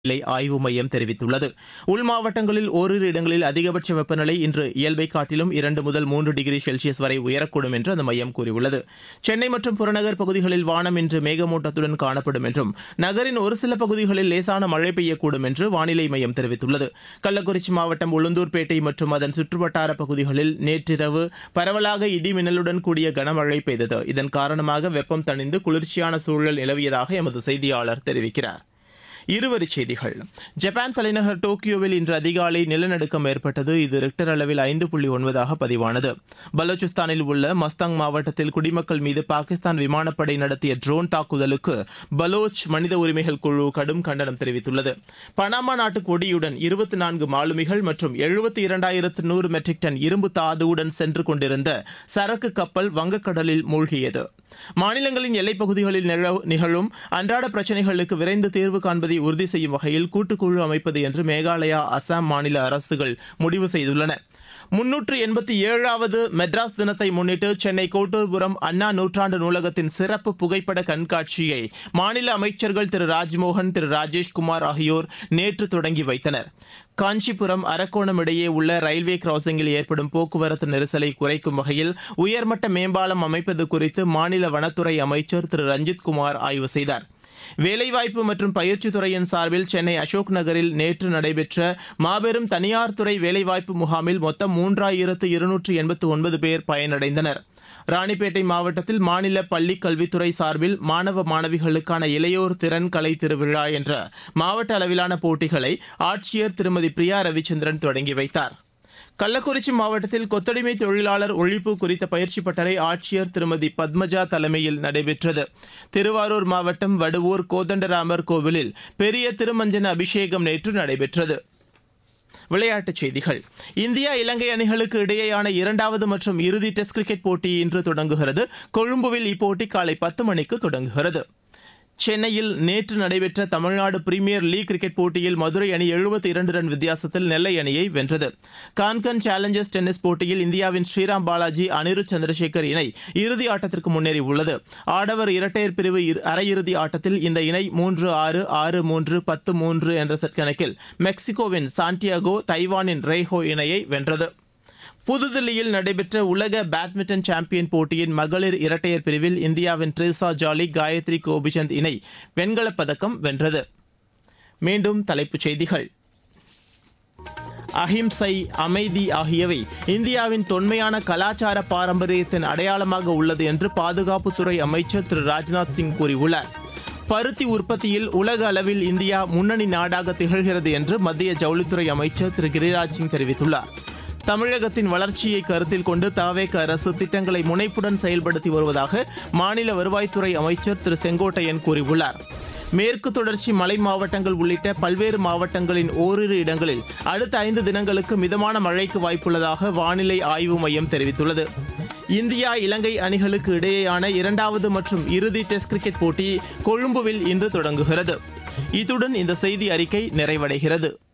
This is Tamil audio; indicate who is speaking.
Speaker 1: வானிலை ஆய்வு மையம் தெரிவித்துள்ளது உள் மாவட்டங்களில் ஓரிரு இடங்களில் அதிகபட்ச வெப்பநிலை இன்று இயல்பை காட்டிலும் இரண்டு முதல் மூன்று டிகிரி செல்சியஸ் வரை உயரக்கூடும் என்று அந்த மையம் கூறியுள்ளது சென்னை மற்றும் புறநகர் பகுதிகளில் வானம் இன்று மேகமூட்டத்துடன் காணப்படும் என்றும் நகரின் ஒரு சில பகுதிகளில் லேசான மழை பெய்யக்கூடும் என்று வானிலை மையம் தெரிவித்துள்ளது கள்ளக்குறிச்சி மாவட்டம் உளுந்தூர்பேட்டை மற்றும் அதன் சுற்றுவட்டார பகுதிகளில் நேற்றிரவு பரவலாக இடி மின்னலுடன் கூடிய கனமழை பெய்தது இதன் காரணமாக வெப்பம் தணிந்து குளிர்ச்சியான சூழல் நிலவியதாக எமது செய்தியாளர் தெரிவிக்கிறார் இருவரிச் செய்திகள் ஜப்பான் தலைநகர் டோக்கியோவில் இன்று அதிகாலை நிலநடுக்கம் ஏற்பட்டது இது ரிக்டர் அளவில் ஐந்து புள்ளி ஒன்பதாக பதிவானது பலூச்சிஸ்தானில் உள்ள மஸ்தாங் மாவட்டத்தில் குடிமக்கள் மீது பாகிஸ்தான் விமானப்படை நடத்திய ட்ரோன் தாக்குதலுக்கு பலோச் மனித உரிமைகள் குழு கடும் கண்டனம் தெரிவித்துள்ளது பனாமா நாட்டு கொடியுடன் இருபத்தி நான்கு மாலுமிகள் மற்றும் எழுபத்தி இரண்டாயிரத்து நூறு மெட்ரிக் டன் இரும்பு தாதுவுடன் சென்று கொண்டிருந்த சரக்கு கப்பல் வங்கக்கடலில் மூழ்கியது மாநிலங்களின் எல்லைப் பகுதிகளில் நிகழ- நிகழும் அன்றாட பிரச்சினைகளுக்கு விரைந்து தீர்வு காண்பதை உறுதி செய்யும் வகையில் கூட்டுக்குழு அமைப்பது என்று மேகாலயா அசாம் மாநில அரசுகள் முடிவு செய்துள்ளன முன்னூற்று எண்பத்தி ஏழாவது மெட்ராஸ் தினத்தை முன்னிட்டு சென்னை கோட்டூர்புரம் அண்ணா நூற்றாண்டு நூலகத்தின் சிறப்பு புகைப்பட கண்காட்சியை மாநில அமைச்சர்கள் திரு ராஜ்மோகன் திரு ராஜேஷ்குமார் ஆகியோர் நேற்று தொடங்கி வைத்தனர் காஞ்சிபுரம் அரக்கோணம் இடையே உள்ள ரயில்வே கிராசிங்கில் ஏற்படும் போக்குவரத்து நெரிசலை குறைக்கும் வகையில் உயர்மட்ட மேம்பாலம் அமைப்பது குறித்து மாநில வனத்துறை அமைச்சர் திரு ரஞ்சித் குமார் ஆய்வு செய்தார் வேலைவாய்ப்பு மற்றும் பயிற்சித் துறையின் சார்பில் சென்னை அசோக் நகரில் நேற்று நடைபெற்ற மாபெரும் தனியார் துறை வேலைவாய்ப்பு முகாமில் மொத்தம் மூன்றாயிரத்து இருநூற்று எண்பத்து ஒன்பது பேர் பயனடைந்தனர் ராணிப்பேட்டை மாவட்டத்தில் மாநில பள்ளிக் கல்வித்துறை சார்பில் மாணவ மாணவிகளுக்கான இளையோர் திறன் கலை திருவிழா என்ற மாவட்ட அளவிலான போட்டிகளை ஆட்சியர் திருமதி பிரியா ரவிச்சந்திரன் தொடங்கி வைத்தார் கள்ளக்குறிச்சி மாவட்டத்தில் கொத்தடிமை தொழிலாளர் ஒழிப்பு குறித்த பயிற்சி பட்டறை ஆட்சியர் திருமதி பத்மஜா தலைமையில் நடைபெற்றது திருவாரூர் மாவட்டம் வடுவூர் கோதண்டராமர் கோவிலில் பெரிய திருமஞ்சன அபிஷேகம் நேற்று நடைபெற்றது விளையாட்டுச் செய்திகள் இந்தியா இலங்கை அணிகளுக்கு இடையேயான இரண்டாவது மற்றும் இறுதி டெஸ்ட் கிரிக்கெட் போட்டி இன்று தொடங்குகிறது கொழும்புவில் இப்போட்டி காலை பத்து மணிக்கு தொடங்குகிறது சென்னையில் நேற்று நடைபெற்ற தமிழ்நாடு பிரீமியர் லீக் கிரிக்கெட் போட்டியில் மதுரை அணி 72 இரண்டு ரன் வித்தியாசத்தில் நெல்லை அணியை வென்றது கான்கன் சேலஞ்சர்ஸ் டென்னிஸ் போட்டியில் இந்தியாவின் ஸ்ரீராம் பாலாஜி அனிருத் சந்திரசேகர் இணை இறுதி ஆட்டத்திற்கு முன்னேறி உள்ளது ஆடவர் இரட்டையர் பிரிவு இரு- அரையிறுதி ஆட்டத்தில் இந்த இணை மூன்று ஆறு ஆறு மூன்று பத்து மூன்று என்ற செட் கணக்கில் மெக்சிகோவின் சாண்டியாகோ தைவானின் ரேஹோ இணையை வென்றது புதுதில்லியில் நடைபெற்ற உலக பேட்மிண்டன் சாம்பியன் போட்டியின் மகளிர் இரட்டையர் பிரிவில் இந்தியாவின் ட்ரேசா ஜாலி காயத்ரி கோபிச்சந்த் இணை வெண்கலப் பதக்கம் வென்றது மீண்டும் தலைப்புச் செய்திகள் அஹிம்சை அமைதி ஆகியவை இந்தியாவின் தொன்மையான கலாச்சார பாரம்பரியத்தின் அடையாளமாக உள்ளது என்று பாதுகாப்புத்துறை அமைச்சர் திரு ராஜ்நாத் சிங் கூறியுள்ளார் பருத்தி உற்பத்தியில் உலக அளவில் இந்தியா முன்னணி நாடாக திகழ்கிறது என்று மத்திய ஜவுளித்துறை அமைச்சர் திரு கிரிராஜ் சிங் தெரிவித்துள்ளார் தமிழகத்தின் வளர்ச்சியை கருத்தில் கொண்டு தாவேக அரசு திட்டங்களை முனைப்புடன் செயல்படுத்தி வருவதாக மாநில வருவாய்த்துறை அமைச்சர் திரு செங்கோட்டையன் கூறியுள்ளார் மேற்கு தொடர்ச்சி மலை மாவட்டங்கள் உள்ளிட்ட பல்வேறு மாவட்டங்களின் ஓரிரு இடங்களில் அடுத்த ஐந்து தினங்களுக்கு மிதமான மழைக்கு வாய்ப்புள்ளதாக வானிலை ஆய்வு மையம் தெரிவித்துள்ளது இந்தியா இலங்கை அணிகளுக்கு இடையேயான இரண்டாவது மற்றும் இறுதி டெஸ்ட் கிரிக்கெட் போட்டி கொழும்புவில் இன்று தொடங்குகிறது இத்துடன் இந்த செய்தி அறிக்கை நிறைவடைகிறது